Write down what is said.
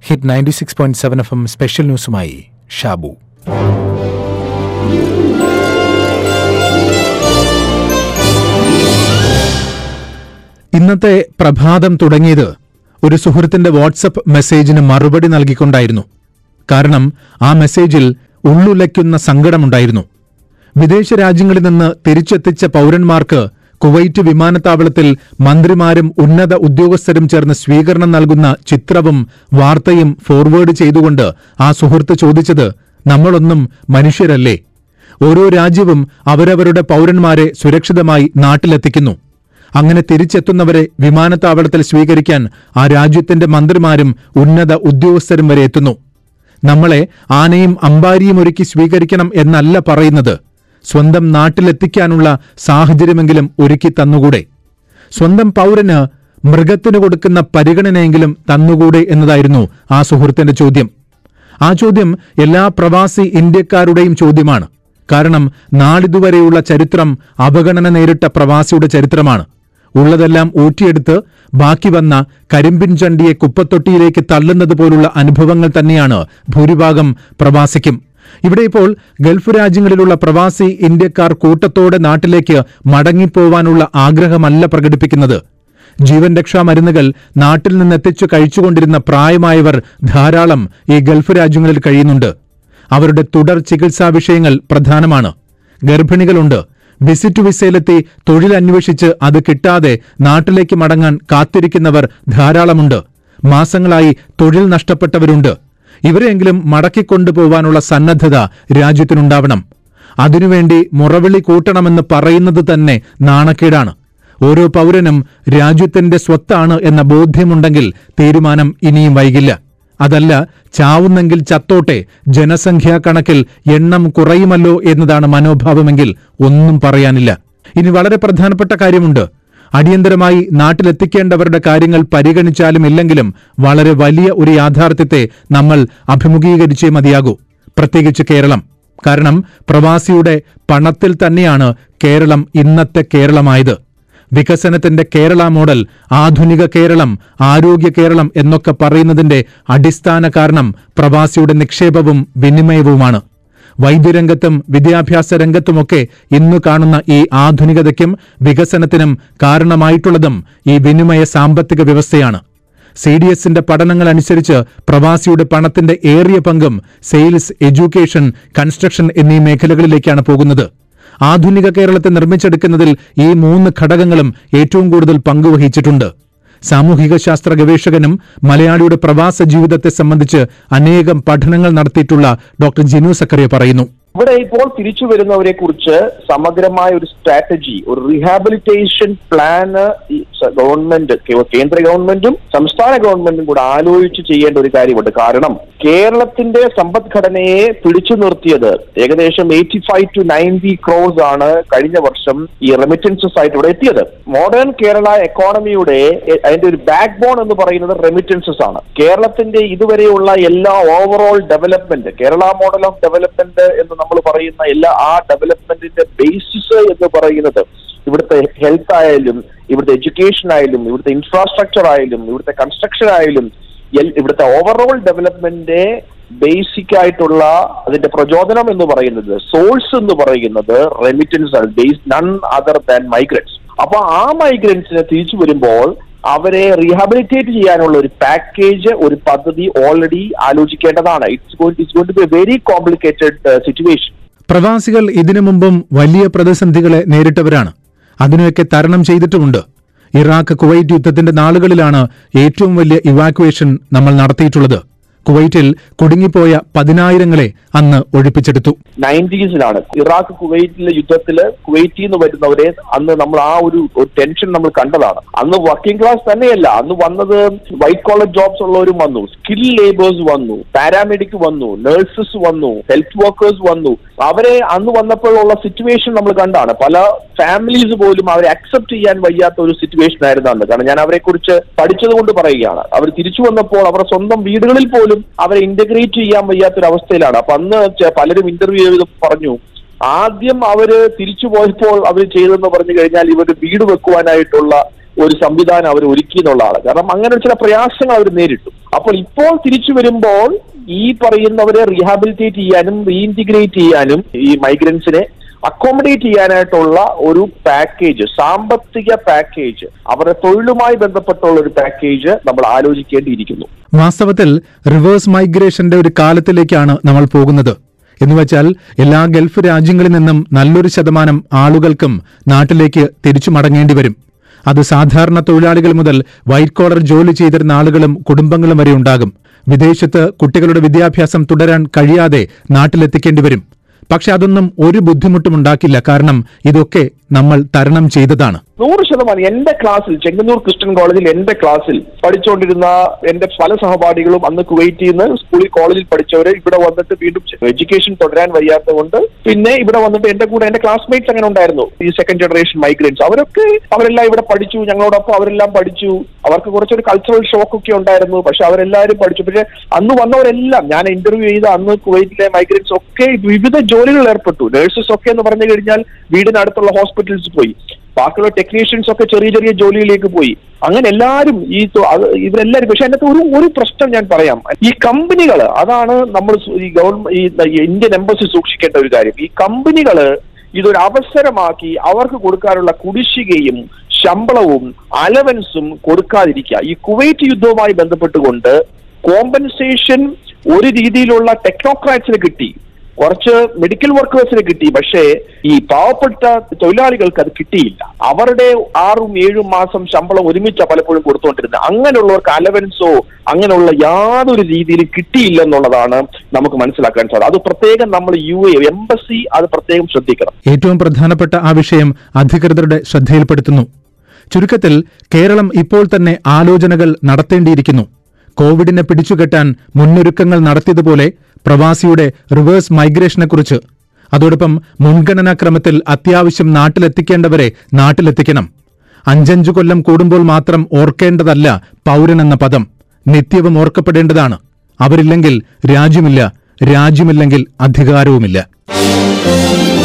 hit ninety six point seven F M special ന്യൂസുമായി ഷാബു ഇന്നത്തെ പ്രഭാതം തുടങ്ങിയത് ഒരു സുഹൃത്തിന്റെ വാട്സപ്പ് മെസ്സേജിന് മറുപടി നൽകിക്കൊണ്ടായിരുന്നു കാരണം ആ മെസ്സേജിൽ ഉള്ളുലയ്ക്കുന്ന സങ്കടമുണ്ടായിരുന്നു വിദേശ രാജ്യങ്ങളിൽ നിന്ന് തിരിച്ചെത്തിച്ച പൗരന്മാർക്ക് കുവൈറ്റ് വിമാനത്താവളത്തിൽ മന്ത്രിമാരും ഉന്നത ഉദ്യോഗസ്ഥരും ചേർന്ന് സ്വീകരണം നൽകുന്ന ചിത്രവും വാർത്തയും ഫോർവേഡ് ചെയ്തുകൊണ്ട് ആ സുഹൃത്ത് ചോദിച്ചത് നമ്മളൊന്നും മനുഷ്യരല്ലേ ഓരോ രാജ്യവും അവരവരുടെ പൗരന്മാരെ സുരക്ഷിതമായി നാട്ടിലെത്തിക്കുന്നു അങ്ങനെ തിരിച്ചെത്തുന്നവരെ വിമാനത്താവളത്തിൽ സ്വീകരിക്കാൻ ആ രാജ്യത്തിന്റെ മന്ത്രിമാരും ഉന്നത ഉദ്യോഗസ്ഥരും വരെ എത്തുന്നു നമ്മളെ ആനയും അമ്പാരിയും ഒരുക്കി സ്വീകരിക്കണം എന്നല്ല പറയുന്നത് സ്വന്തം നാട്ടിലെത്തിക്കാനുള്ള സാഹചര്യമെങ്കിലും ഒരുക്കി തന്നുകൂടെ സ്വന്തം പൗരന് മൃഗത്തിന് കൊടുക്കുന്ന പരിഗണനയെങ്കിലും തന്നുകൂടെ എന്നതായിരുന്നു ആ സുഹൃത്തിന്റെ ചോദ്യം ആ ചോദ്യം എല്ലാ പ്രവാസി ഇന്ത്യക്കാരുടെയും ചോദ്യമാണ് കാരണം നാളിതുവരെയുള്ള ചരിത്രം അവഗണന നേരിട്ട പ്രവാസിയുടെ ചരിത്രമാണ് ഉള്ളതെല്ലാം ഊറ്റിയെടുത്ത് ബാക്കി വന്ന കരിമ്പിൻ ചണ്ടിയെ കുപ്പത്തൊട്ടിയിലേക്ക് തള്ളുന്നത് പോലുള്ള അനുഭവങ്ങൾ തന്നെയാണ് ഭൂരിഭാഗം പ്രവാസിക്കും ഇവിടെ ഇപ്പോൾ ഗൾഫ് രാജ്യങ്ങളിലുള്ള പ്രവാസി ഇന്ത്യക്കാർ കൂട്ടത്തോടെ നാട്ടിലേക്ക് മടങ്ങിപ്പോവാനുള്ള ആഗ്രഹമല്ല പ്രകടിപ്പിക്കുന്നത് ജീവൻ രക്ഷാ മരുന്നുകൾ നാട്ടിൽ നിന്നെത്തിച്ചു കഴിച്ചുകൊണ്ടിരുന്ന പ്രായമായവർ ധാരാളം ഈ ഗൾഫ് രാജ്യങ്ങളിൽ കഴിയുന്നുണ്ട് അവരുടെ തുടർ ചികിത്സാ വിഷയങ്ങൾ പ്രധാനമാണ് ഗർഭിണികളുണ്ട് വിസിറ്റ് വിസയിലെത്തി തൊഴിൽ അന്വേഷിച്ച് അത് കിട്ടാതെ നാട്ടിലേക്ക് മടങ്ങാൻ കാത്തിരിക്കുന്നവർ ധാരാളമുണ്ട് മാസങ്ങളായി തൊഴിൽ നഷ്ടപ്പെട്ടവരുണ്ട് ഇവരെയെങ്കിലും മടക്കിക്കൊണ്ടുപോവാനുള്ള സന്നദ്ധത രാജ്യത്തിനുണ്ടാവണം അതിനുവേണ്ടി മുറവിളി കൂട്ടണമെന്ന് പറയുന്നത് തന്നെ നാണക്കേടാണ് ഓരോ പൗരനും രാജ്യത്തിന്റെ സ്വത്താണ് എന്ന ബോധ്യമുണ്ടെങ്കിൽ തീരുമാനം ഇനിയും വൈകില്ല അതല്ല ചാവുന്നെങ്കിൽ ചത്തോട്ടെ ജനസംഖ്യാ കണക്കിൽ എണ്ണം കുറയുമല്ലോ എന്നതാണ് മനോഭാവമെങ്കിൽ ഒന്നും പറയാനില്ല ഇനി വളരെ പ്രധാനപ്പെട്ട കാര്യമുണ്ട് അടിയന്തരമായി നാട്ടിലെത്തിക്കേണ്ടവരുടെ കാര്യങ്ങൾ പരിഗണിച്ചാലും ഇല്ലെങ്കിലും വളരെ വലിയ ഒരു യാഥാർത്ഥ്യത്തെ നമ്മൾ അഭിമുഖീകരിച്ചേ മതിയാകൂ പ്രത്യേകിച്ച് കേരളം കാരണം പ്രവാസിയുടെ പണത്തിൽ തന്നെയാണ് കേരളം ഇന്നത്തെ കേരളമായത് വികസനത്തിന്റെ കേരള മോഡൽ ആധുനിക കേരളം ആരോഗ്യ കേരളം എന്നൊക്കെ പറയുന്നതിന്റെ അടിസ്ഥാന കാരണം പ്രവാസിയുടെ നിക്ഷേപവും വിനിമയവുമാണ് വൈദ്യരംഗത്തും വിദ്യാഭ്യാസ രംഗത്തുമൊക്കെ ഇന്ന് കാണുന്ന ഈ ആധുനികതയ്ക്കും വികസനത്തിനും കാരണമായിട്ടുള്ളതും ഈ വിനിമയ സാമ്പത്തിക വ്യവസ്ഥയാണ് സി ഡി എസിന്റെ പഠനങ്ങൾ അനുസരിച്ച് പ്രവാസിയുടെ പണത്തിന്റെ ഏറിയ പങ്കും സെയിൽസ് എഡ്യൂക്കേഷൻ കൺസ്ട്രക്ഷൻ എന്നീ മേഖലകളിലേക്കാണ് പോകുന്നത് ആധുനിക കേരളത്തെ നിർമ്മിച്ചെടുക്കുന്നതിൽ ഈ മൂന്ന് ഘടകങ്ങളും ഏറ്റവും കൂടുതൽ പങ്കുവഹിച്ചിട്ടുണ്ട് സാമൂഹിക ശാസ്ത്ര ഗവേഷകനും മലയാളിയുടെ പ്രവാസ ജീവിതത്തെ സംബന്ധിച്ച് അനേകം പഠനങ്ങൾ നടത്തിയിട്ടുള്ള ഡോക്ടർ ജിനു സക്കറിയ പറയുന്നു ഇവിടെ ഇപ്പോൾ തിരിച്ചു വരുന്നവരെ കുറിച്ച് സമഗ്രമായ ഒരു സ്ട്രാറ്റജി ഒരു റീഹാബിലിറ്റേഷൻ പ്ലാന് ഈ സ- ഗവൺമെന്റ് കേ- കേന്ദ്ര ഗവൺമെന്റും സംസ്ഥാന ഗവൺമെന്റും കൂടെ ആലോചിച്ച് ചെയ്യേണ്ട ഒരു കാര്യമുണ്ട് കാരണം കേരളത്തിന്റെ സമ്പദ്ഘടനയെ പിടിച്ചു നിർത്തിയത് ഏകദേശം eighty five to ninety crores ആണ് കഴിഞ്ഞ വർഷം ഈ റെമിറ്റൻസസ് ആയിട്ട് ഇവിടെ എത്തിയത് മോഡേൺ കേരള എക്കോണമിയുടെ എ- അതിന്റെ ഒരു ബാക്ക് ബോൺ എന്ന് പറയുന്നത് റെമിറ്റൻസസ് ആണ് കേരളത്തിന്റെ ഇതുവരെയുള്ള എല്ലാ overall development Kerala model of development എന്ന് നമ്മൾ പറയുന്ന എല്ലാ ആ ഡെവലപ്മെന്റിന്റെ ബേസിസ് എന്ന് പറയുന്നത് ഇവിടുത്തെ ഹെൽത്ത് ആയാലും ഇവിടുത്തെ എഡ്യൂക്കേഷൻ ആയാലും ഇവിടുത്തെ ഇൻഫ്രാസ്ട്രക്ചർ ആയാലും ഇവിടുത്തെ കൺസ്ട്രക്ഷൻ ആയാലും എൽ- ഇവിടുത്തെ ഓവറോൾ ഡെവലപ്മെന്റിന്റെ ബേസിക് ആയിട്ടുള്ള അതിന്റെ പ്രചോദനം എന്ന് പറയുന്നത് സോഴ്സ് എന്ന് പറയുന്നത് റെമിറ്റൻസ് ആണ് base none other than migrants അപ്പൊ ആ മൈഗ്രൻസിനെ തിരിച്ചു വരുമ്പോൾ അവരെ റീഹാബിലിറ്റേറ്റ് ചെയ്യാനുള്ള ഒരു പാക്കേജ് ഒരു പദ്ധതി ഓൾറെഡി ആലോചിക്കേണ്ടതാണ് it's going it's going to be a very complicated situation പ്രവാസികൾ ഇതിനു മുമ്പും വലിയ പ്രതിസന്ധികളെ നേരിട്ടവരാണ് അതിനെയൊക്കെ തരണം ചെയ്തിട്ടുമുണ്ട് ഇറാഖ് കുവൈറ്റ് യുദ്ധത്തിന്റെ നാളുകളിലാണ് ഏറ്റവും വലിയ ഇവാക്യുവേഷൻ നമ്മൾ നടത്തിയിട്ടുള്ളത് കുവൈറ്റിൽ കുടുങ്ങിപ്പോയ പതിനായിരങ്ങളെ അന്ന് ഒഴിപ്പിച്ചെടുത്തു നയൻറ്റീസിലാണ് ഇറാഖ് കുവൈറ്റിലെ യുദ്ധത്തില് കുവൈറ്റിൽ നിന്ന് വരുന്നവരെ അന്ന് നമ്മൾ ആ ഒരു ഒരു ടെൻഷൻ നമ്മൾ കണ്ടതാണ് അന്ന് വർക്കിംഗ് ക്ലാസ് തന്നെയല്ല അന്ന് വന്നത് വൈറ്റ് കോളർ ജോബ്സ് ഉള്ളവരും വന്നു സ്കിൽ ലേബേഴ്സ് വന്നു പാരാമെഡിക് വന്നു നഴ്സസ് വന്നു ഹെൽത്ത് വർക്കേഴ്സ് വന്നു അവരെ അന്ന് വന്നപ്പോഴുള്ള സിറ്റുവേഷൻ നമ്മൾ കണ്ടാണ് പല ഫാമിലീസ് പോലും അവരെ അക്സെപ്റ്റ് ചെയ്യാൻ വയ്യാത്ത ഒരു സിറ്റുവേഷൻ ആയിരുന്നു അന്ന് കാരണം ഞാൻ അവരെ കുറിച്ച് പഠിച്ചത് കൊണ്ട് പറയുകയാണ് അവർ തിരിച്ചു വന്നപ്പോൾ അവരുടെ സ്വന്തം വീടുകളിൽ പോലും അവരെ ഇന്റഗ്രേറ്റ് ചെയ്യാൻ വയ്യാത്തൊരു അവസ്ഥയിലാണ് അപ്പൊ അന്ന് ചെ- പലരും ഇന്റർവ്യൂ ചെയ്ത് പറഞ്ഞു ആദ്യം അവര് തിരിച്ചു പോയപ്പോൾ അവർ ചെയ്തെന്ന് പറഞ്ഞു കഴിഞ്ഞാൽ ഇവര് വീട് വെക്കുവാനായിട്ടുള്ള ഒരു സംവിധാനം അവർ ഒരുക്കി എന്നുള്ളതാണ് കാരണം അങ്ങനെ ചില പ്രയാസങ്ങൾ അവർ നേരിട്ടു അപ്പോൾ ഇപ്പോൾ തിരിച്ചു വരുമ്പോൾ ഈ പറയുന്നവരെ റീഹാബിലിറ്റേറ്റ് ചെയ്യാനും റീഇൻറ്റിഗ്രേറ്റ് ചെയ്യാനും ഈ മൈഗ്രൻസിനെ അക്കോമഡേറ്റ് ചെയ്യാനായിട്ടുള്ള ഒരു പാക്കേജ് സാമ്പത്തിക പാക്കേജ് അവരുടെ തൊഴിലുമായി ബന്ധപ്പെട്ടുള്ള ഒരു പാക്കേജ് നമ്മൾ ആലോചിക്കേണ്ടിയിരിക്കുന്നു വാസ്തവത്തിൽ റിവേഴ്സ് മൈഗ്രേഷന്റെ ഒരു കാലത്തിലേക്കാണ് നമ്മൾ പോകുന്നത് എന്നുവെച്ചാൽ എല്ലാ ഗൾഫ് രാജ്യങ്ങളിൽ നിന്നും നല്ലൊരു ശതമാനം ആളുകൾക്കും നാട്ടിലേക്ക് തിരിച്ചു മടങ്ങേണ്ടി വരും അത് സാധാരണ തൊഴിലാളികൾ മുതൽ വൈറ്റ് കോളർ ജോലി ചെയ്തിരുന്ന ആളുകളും കുടുംബങ്ങളും വരെ ഉണ്ടാകും വിദേശത്ത് കുട്ടികളുടെ വിദ്യാഭ്യാസം തുടരാൻ കഴിയാതെ നാട്ടിലെത്തിക്കേണ്ടി വരും പക്ഷെ അതൊന്നും ഒരു ബുദ്ധിമുട്ടും ഉണ്ടാക്കില്ല കാരണം ഇതൊക്കെ നമ്മൾ തരണം ചെയ്തതാണ് നൂറ് ശതമാനം എന്റെ ക്ലാസ്സിൽ ചെങ്ങന്നൂർ ക്രിസ്ത്യൻ കോളേജിൽ എന്റെ ക്ലാസ്സിൽ പഠിച്ചുകൊണ്ടിരുന്ന എന്റെ പല സഹപാഠികളും അന്ന് കുവൈറ്റിൽ നിന്ന് സ്കൂളിൽ കോളേജിൽ പഠിച്ചവര് ഇവിടെ വന്നിട്ട് വീണ്ടും എഡ്യൂക്കേഷൻ തുടരാൻ വയ്യാത്തത് കൊണ്ട് പിന്നെ ഇവിടെ വന്നിട്ട് എന്റെ കൂടെ എന്റെ ക്ലാസ്മേറ്റ്സ് അങ്ങനെ ഉണ്ടായിരുന്നു ഈ സെക്കൻഡ് ജനറേഷൻ മൈഗ്രൻസ് അവരൊക്കെ അവരെല്ലാം ഇവിടെ പഠിച്ചു ഞങ്ങളോടൊപ്പം അവരെല്ലാം പഠിച്ചു അവർക്ക് കുറച്ചൊരു കൾച്ചറൽ ഷോക്ക് ഒക്കെ ഉണ്ടായിരുന്നു പക്ഷെ അവരെല്ലാവരും പഠിച്ചു പക്ഷെ അന്ന് വന്നവരെല്ലാം ഞാൻ ഇന്റർവ്യൂ ചെയ്ത അന്ന് കുവൈറ്റിലെ മൈഗ്രൻസ് ഒക്കെ വിവിധ ജോലികളിൽ ഏർപ്പെട്ടു നഴ്സസ് ഒക്കെ എന്ന് പറഞ്ഞു കഴിഞ്ഞാൽ വീടിനടുത്തുള്ള ഹോസ്പിറ്റൽസ് പോയി ബാക്കിയുള്ള ടെക്നീഷ്യൻസ് ഒക്കെ ചെറിയ ചെറിയ ജോലിയിലേക്ക് പോയി അങ്ങനെ എല്ലാവരും ഈ തൊ- അത് ഇവരെല്ലാവരും പക്ഷെ അതിനകത്ത് ഒരു ഒരു പ്രശ്നം ഞാൻ പറയാം ഈ കമ്പനികൾ അതാണ് നമ്മൾ സു- ഈ ഗവൺമെന്റ് ഈ ഇന്ത്യൻ എംബസി സൂക്ഷിക്കേണ്ട ഒരു കാര്യം ഈ കമ്പനികൾ ഇതൊരു അവസരമാക്കി അവർക്ക് കൊടുക്കാനുള്ള കുടിശ്ശികയും ശമ്പളവും അലവൻസും കൊടുക്കാതിരിക്കുക ഈ കുവൈറ്റ് യുദ്ധവുമായി ബന്ധപ്പെട്ടുകൊണ്ട് കോമ്പൻസേഷൻ ഒരു രീതിയിലുള്ള ടെക്നോക്രാറ്റ്സിന് കിട്ടി കുറച്ച് മെഡിക്കൽ വർക്കേഴ്സിന് കിട്ടി പക്ഷേ ഈ പാവപ്പെട്ട തൊഴിലാളികൾക്ക് അത് കിട്ടിയില്ല അവരുടെ ആറും ഏഴും മാസം ശമ്പളം ഒരുമിച്ച പലപ്പോഴും കൊടുത്തുകൊണ്ടിരുന്നത് അങ്ങനെയുള്ളവർക്ക് അലവൻസോ അങ്ങനെയുള്ള യാതൊരു രീതിയിലും കിട്ടിയില്ല എന്നുള്ളതാണ് നമുക്ക് മനസ്സിലാക്കാൻ സാധിക്കും അത് പ്രത്യേകം നമ്മൾ യു എ എംബസി അത് പ്രത്യേകം ശ്രദ്ധിക്കണം ഏറ്റവും പ്രധാനപ്പെട്ട ആ വിഷയം അധികൃതരുടെ ശ്രദ്ധയിൽപ്പെടുത്തുന്നു ചുരുക്കത്തിൽ കേരളം ഇപ്പോൾ തന്നെ ആലോചനകൾ നടത്തേണ്ടിയിരിക്കുന്നു കോവിഡിനെ പിടിച്ചുകെട്ടാൻ മുന്നൊരുക്കങ്ങൾ നടത്തിയതുപോലെ പ്രവാസിയുടെ റിവേഴ്സ് മൈഗ്രേഷനെക്കുറിച്ച് അതോടൊപ്പം മുൻഗണനാക്രമത്തിൽ അത്യാവശ്യം നാട്ടിലെത്തിക്കേണ്ടവരെ നാട്ടിലെത്തിക്കണം അഞ്ചഞ്ചു കൊല്ലം കൂടുമ്പോൾ മാത്രം ഓർക്കേണ്ടതല്ല പൗരനെന്ന പദം നിത്യവും ഓർക്കപ്പെടേണ്ടതാണ് അവരില്ലെങ്കിൽ രാജ്യമില്ല രാജ്യമില്ലെങ്കിൽ അധികാരവുമില്ല